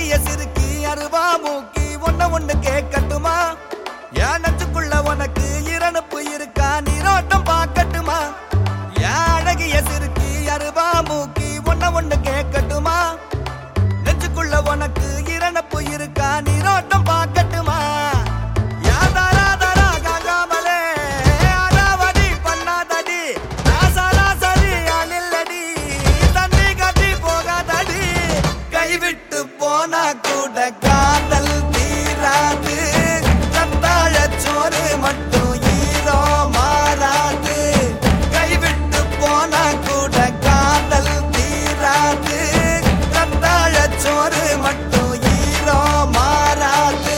அழகிய சிறுக்கி அருவா மூக்கி ஒன்ன ஒண்ணு கேட்கட்டுமா என் நெஞ்சுக்குள்ள உனக்கு இரணுப்பு இருக்கா நீரோட்டம் பார்க்கட்டுமா என் அழகிய சிறுக்கி அருவா மூக்கி ஒன்ன ஒண்ணு கேட்கட்டுமா நெஞ்சுக்குள்ள உனக்கு இரணப்பு இருக்கா நீரோட்டம் பார்க்கட்டுமா யாதாரா தாரா காங்காமலே அடாவடி பண்ணாதடி ராசாரா சரி அணில்லடி தண்ணி கட்டி போகாதடி கைவிட்டு போனா கூட காதல் தீராது ரத்தாழ சோறு மட்டும் ஈரோ மாறாது கைவிட்டு போனா கூட காதல் தீராது ரத்தாழ சோறு மட்டும் ஈரோ மாறாது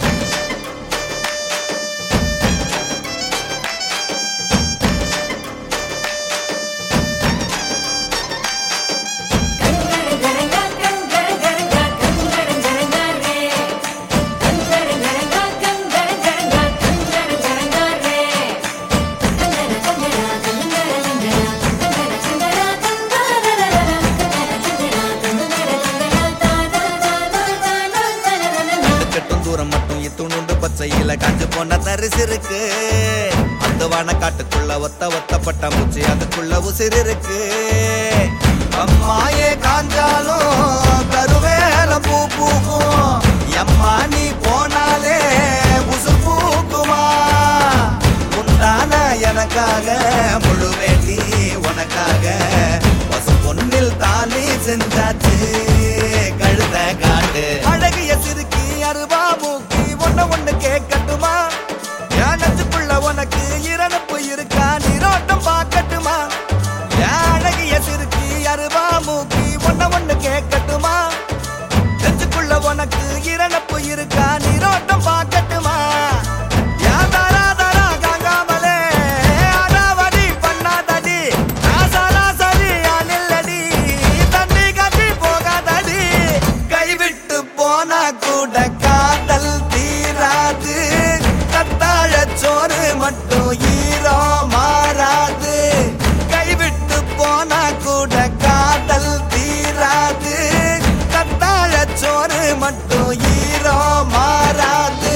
கட்டும் தூரம் மட்டும் இத்துணுண்டு பச்சையில காஞ்சு போன தரிசு இருக்கு அந்த வான காட்டுக்குள்ள ஒத்த ஒத்த பட்ட மூச்சு அதுக்குள்ள உசிறு இருக்கு அம்மாயே காஞ்சாலும் கருவேல பூ பூக்கும் எம்மா நீ போனாலே உசு பூக்குமா உண்டான எனக்காக முழு வேண்டி உனக்காக பசு பொன்னில் தாலி செஞ்சாச்சு கழுத காட்டு அழகிய சிறுக்கி அருவா மூக்கி ஒண்ணு ஒண்ணு கேட்கட்டுமா என் நெஞ்சுக்குள்ள உனக்கு இரணுப்பு இருக்கா நீரோட்டம் பார்க்கட்டுமா என் அழகிய சிறுக்கி அருவா மூக்கி ஒண்ணு ஒண்ணு கேட்கட்டுமா நெஞ்சுக்குள்ள உனக்கு இரணப்பு இருக்கா நீரோட்டம் பார்க்கட்டுமா ஏன் தாரா தாரா காங்காமலே அடாவடி பண்ணாதடி ராசாரா சரி அணில்லடி தண்ணி கட்டி போகாதடி கைவிட்டு போனா கூட காதல் தீராது தத்தாழ சோறு மட்டும் ஈரோ மாறாது கைவிட்டு போனா கூட காதல் தீராது தத்தாழ சோறு மட்டும் ஈரோ மாறாது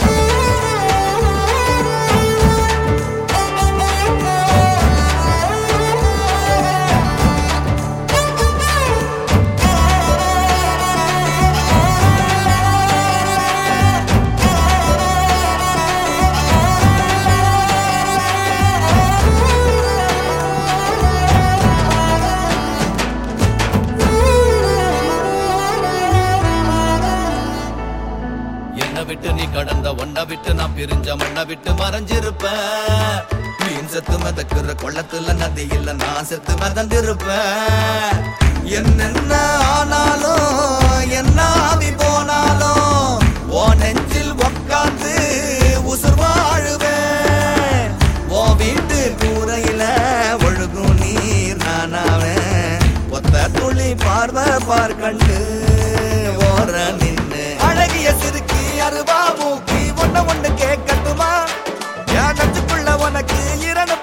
என்னை விட்டு நீ கடந்த ஒன்ன விட்டு நான் பிரிஞ்ச மண்ணை விட்டு மறைஞ்சிருப்பேன் மீன் செத்து மிதக்குற கொள்ளத்துல நதி இல்ல நான் செத்து மிதந்திருப்பேன் என்னென்ன ஆனாலும் என்ன ஆவி போனாலும் ஓ நெஞ்சில் உக்காந்து உசுர் வாழுவேன் ஓ வீட்டு கூரையில ஒழுகும் நீர் நானாவேன் ஒத்த துளி பார்வை பார் கண்டு ஓர நின்னு அழகிய சிறுக்கி அருவா மூக்கி ஒண்ணு ஒண்ணு கேட்கட்டுமா என் நெஞ்சுக்குள்ள உனக்கு இரண